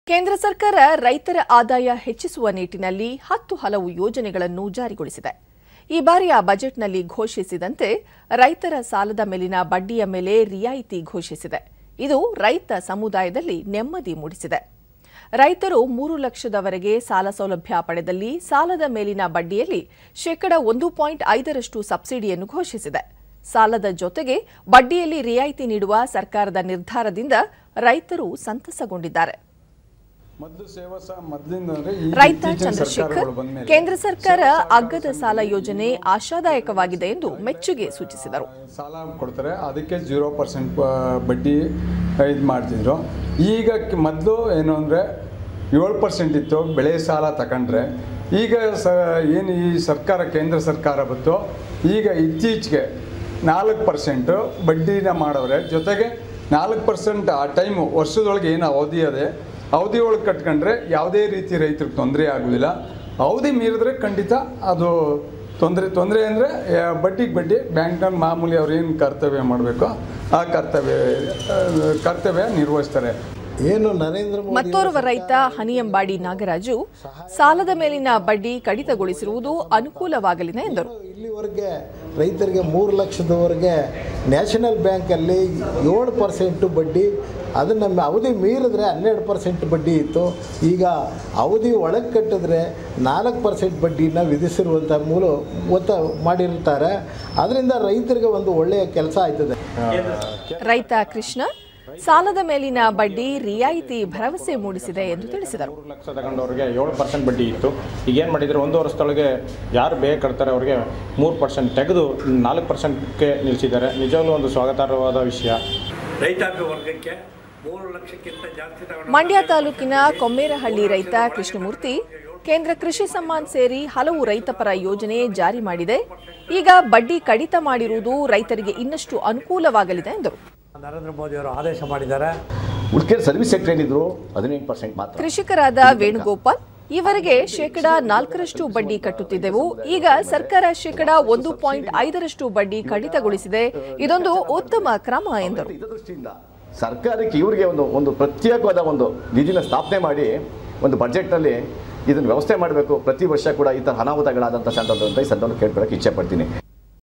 ಕೇಂದ್ರ ಸರ್ಕಾರ ರೈತರ ಆದಾಯ ಹೆಚ್ಚಿಸುವ ನಿಟ್ಟಿನಲ್ಲಿ ಹತ್ತು ಹಲವು ಯೋಜನೆಗಳನ್ನು ಜಾರಿಗೊಳಿಸಿದೆ ಈ ಬಾರಿಯ ಬಜೆಟ್ನಲ್ಲಿ ಘೋಷಿಸಿದಂತೆ ರೈತರ ಸಾಲದ ಮೇಲಿನ ಬಡ್ಡಿಯ ಮೇಲೆ ರಿಯಾಯಿತಿ ಘೋಷಿಸಿದೆ ಇದು ರೈತ ಸಮುದಾಯದಲ್ಲಿ ನೆಮ್ಮದಿ ಮೂಡಿಸಿದೆ ರೈತರು ಮೂರು ಲಕ್ಷದವರೆಗೆ ಸಾಲ ಸೌಲಭ್ಯ ಪಡೆದಲ್ಲಿ ಸಾಲದ ಮೇಲಿನ ಬಡ್ಡಿಯಲ್ಲಿ ಶೇಕಡ ಒಂದು ಪಾಯಿಂಟ್ ಐದರಷ್ಟು ಸಬ್ಸಿಡಿಯನ್ನು ಘೋಷಿಸಿದೆ ಸಾಲದ ಜೊತೆಗೆ ಬಡ್ಡಿಯಲ್ಲಿ ರಿಯಾಯಿತಿ ನೀಡುವ ಸರ್ಕಾರದ ನಿರ್ಧಾರದಿಂದ ರೈತರು ಸಂತಸಗೊಂಡಿದ್ದಾರೆ ಮೊದಲು ಸೇವಾ ಸಹ ಮೊದಲಿಂದ ಅಂದ್ರೆ ಈ ರೈತ ಇತ್ತೀಚಿನ ಚಂದ್ರಶೇಖರ್ ಸರ್ಕಾರಗಳು ಬಂದ್ಮೇಲೆ ಕೇಂದ್ರ ಸರ್ಕಾರ ಅಗ್ಗದ ಸಾಲ ಯೋಜನೆ ಆಶಾದಾಯಕವಾಗಿದೆ ಎಂದು ಮೆಚ್ಚುಗೆ ಸೂಚಿಸಿದರು ಸಾಲ ಕೊಡ್ತಾರೆ ಅದಕ್ಕೆ ಜೀರೋ ಪರ್ಸೆಂಟ್ ಬಡ್ಡಿ ಇದು ಮಾಡ್ತಿದ್ರು ಈಗ ಮೊದಲು ಏನು ಅಂದರೆ ಏಳು ಪರ್ಸೆಂಟ್ ಇತ್ತು ಬೆಳೆ ಸಾಲ ತಗೊಂಡ್ರೆ ಈಗ ಸ ಏನು ಈ ಸರ್ಕಾರ ಕೇಂದ್ರ ಸರ್ಕಾರ ಬಂತು ಈಗ ಇತ್ತೀಚೆಗೆ ನಾಲ್ಕು ಪರ್ಸೆಂಟು ಬಡ್ಡಿನ ಮಾಡವ್ರೆ ಜೊತೆಗೆ ನಾಲ್ಕು ಪರ್ಸೆಂಟ್ ಆ ಟೈಮು ವರ್ಷದೊಳಗೆ ಏನು ಅವಧಿ ಅದೇ ಅವಧಿ ಒಳಗೆ ಕಟ್ಕೊಂಡ್ರೆ ಯಾವುದೇ ರೀತಿ ರೈತರಿಗೆ ತೊಂದರೆ ಆಗೋದಿಲ್ಲ ಅವಧಿ ಮೀರಿದ್ರೆ ಖಂಡಿತ ಅದು ತೊಂದರೆ ತೊಂದರೆ ಅಂದರೆ ಬಡ್ಡಿಗೆ ಬಡ್ಡಿ ಬ್ಯಾಂಕ್ನಲ್ಲಿ ಮಾಮೂಲಿ ಅವ್ರು ಏನು ಕರ್ತವ್ಯ ಮಾಡಬೇಕು ಆ ಕರ್ತವ್ಯ ಆ, ಕರ್ತವ್ಯ ನಿರ್ವಹಿಸ್ತಾರೆ ಏನು ನರೇಂದ್ರ ಮೋದಿ ಮತ್ತೋರ್ವ ರೈತ ಹನಿಯಂಬಾಡಿ ನಾಗರಾಜು ಸಾಲದ ಮೇಲಿನ ಬಡ್ಡಿ ಕಡಿತಗೊಳಿಸಿರುವುದು ಅನುಕೂಲವಾಗಲಿದೆ ಎಂದರು ಇಲ್ಲಿವರೆಗೆ ರೈತರಿಗೆ ಮೂರು ಲಕ್ಷದವರೆಗೆ ನ್ಯಾಷನಲ್ ಬ್ಯಾಂಕಲ್ಲಿ ಏಳು ಪರ್ಸೆಂಟು ಬಡ್ಡಿ ಅದನ್ನು ನಮ್ಮ ಅವಧಿ ಮೀರಿದ್ರೆ ಹನ್ನೆರಡು ಪರ್ಸೆಂಟ್ ಬಡ್ಡಿ ಇತ್ತು ಈಗ ಅವಧಿ ಒಳಗೆ ಕಟ್ಟಿದ್ರೆ ನಾಲ್ಕು ಪರ್ಸೆಂಟ್ ಬಡ್ಡಿನ ವಿಧಿಸಿರುವಂಥ ಮೂಲ ಒತ್ತ ಮಾಡಿರ್ತಾರೆ ಅದರಿಂದ ರೈತರಿಗೆ ಒಂದು ಒಳ್ಳೆಯ ಕೆಲಸ ಆಯ್ತದೆ ರೈತ ಕೃಷ್ಣ ಸಾಲದ ಮೇಲಿನ ಬಡ್ಡಿ ರಿಯಾಯಿತಿ ಭರವಸೆ ಮೂಡಿಸಿದೆ ಎಂದು ತಿಳಿಸಿದರು ಮೂರು ಲಕ್ಷ ತಗೊಂಡವ್ರಿಗೆ ಏಳು ಪರ್ಸೆಂಟ್ ಬಡ್ಡಿ ಇತ್ತು ಈಗ ಏನು ಮಾಡಿದರೆ ಒಂದು ವರ್ಷದೊಳಗೆ ಯಾರು ಬೇಗ ಕಟ್ತಾರೆ ಅವ್ರಿಗೆ ಮೂರು ಪರ್ಸೆಂಟ್ ತೆಗೆದು ನಾಲ್ಕು ಪರ್ಸೆಂಟ್ಗೆ ನಿಲ್ಲಿಸಿದ್ದಾರೆ ನಿಜವಾಗ್ಲೂ ಒಂದು ಸ್ವಾಗತಾರ್ಹವಾದ ವಿಷಯ ರೈತಾಪಿ ವರ್ಗಕ್ಕೆ ಮೂರು ಲಕ್ಷಕ್ಕಿಂತ ಜಾಸ್ತಿ ತಗೊಂಡು ಮಂಡ್ಯ ತಾಲೂಕಿನ ಕೊಮ್ಮೇರಹಳ್ಳಿ ರೈತ ಕೃಷ್ಣಮೂರ್ತಿ ಕೇಂದ್ರ ಕೃಷಿ ಸಮ್ಮಾನ್ ಸೇರಿ ಹಲವು ರೈತಪರ ಯೋಜನೆ ಜಾರಿ ಮಾಡಿದೆ ಈಗ ಬಡ್ಡಿ ಕಡಿತ ಮಾಡಿರುವುದು ರೈತರಿಗೆ ಇನ್ನಷ್ಟು ಅನುಕೂಲವಾಗಲಿದೆ ಎಂದರು ನರೇಂದ್ರ ಮೋದಿ ಅವರು ಆದೇಶ ಮಾಡಿದ್ದಾರೆ ಉಳ್ಕೆ ಸರ್ವಿಸ್ ಸೆಕ್ಟರ್ ಏನಿದ್ರು ಹದಿನೆಂಟು ಪರ್ಸೆಂಟ್ ಮಾತ್ರ ಕೃಷಿಕರಾದ ವೇಣುಗೋಪಾಲ್ ಇವರಿಗೆ ಶೇಕಡ ನಾಲ್ಕರಷ್ಟು ಬಡ್ಡಿ ಕಟ್ಟುತ್ತಿದ್ದೆವು ಈಗ ಸರ್ಕಾರ ಶೇಕಡ ಒಂದು ಪಾಯಿಂಟ್ ಐದರಷ್ಟು ಬಡ್ಡಿ ಕಡಿತಗೊಳಿಸಿದೆ ಇದೊಂದು ಉತ್ತಮ ಕ್ರಮ ಎಂದರು ಹಿತದೃಷ್ಟಿಯಿಂದ ಸರ್ಕಾರಕ್ಕೆ ಇವರಿಗೆ ಒಂದು ಒಂದು ಪ್ರತ್ಯೇಕವಾದ ಒಂದು ನಿಧಿನ ಸ್ಥಾಪನೆ ಮಾಡಿ ಒಂದು ಬಜೆಟ್ನಲ್ಲಿ ಇದನ್ನು ವ್ಯವಸ್ಥೆ ಮಾಡಬೇಕು ಪ್ರತಿ ವರ್ಷ ಕೂಡ ಈ ಥರ ಅನಾಹುತಗಳಾದಂಥ ಸಂದರ್ಭದಲ್ಲಿ ಈ ಸಂದರ್ಭದಲ್ಲಿ ಕೇಳ್ಕೊಳ್ಳೋಕೆ ಇಚ್ಛೆ ಪಡ್ತೀನಿ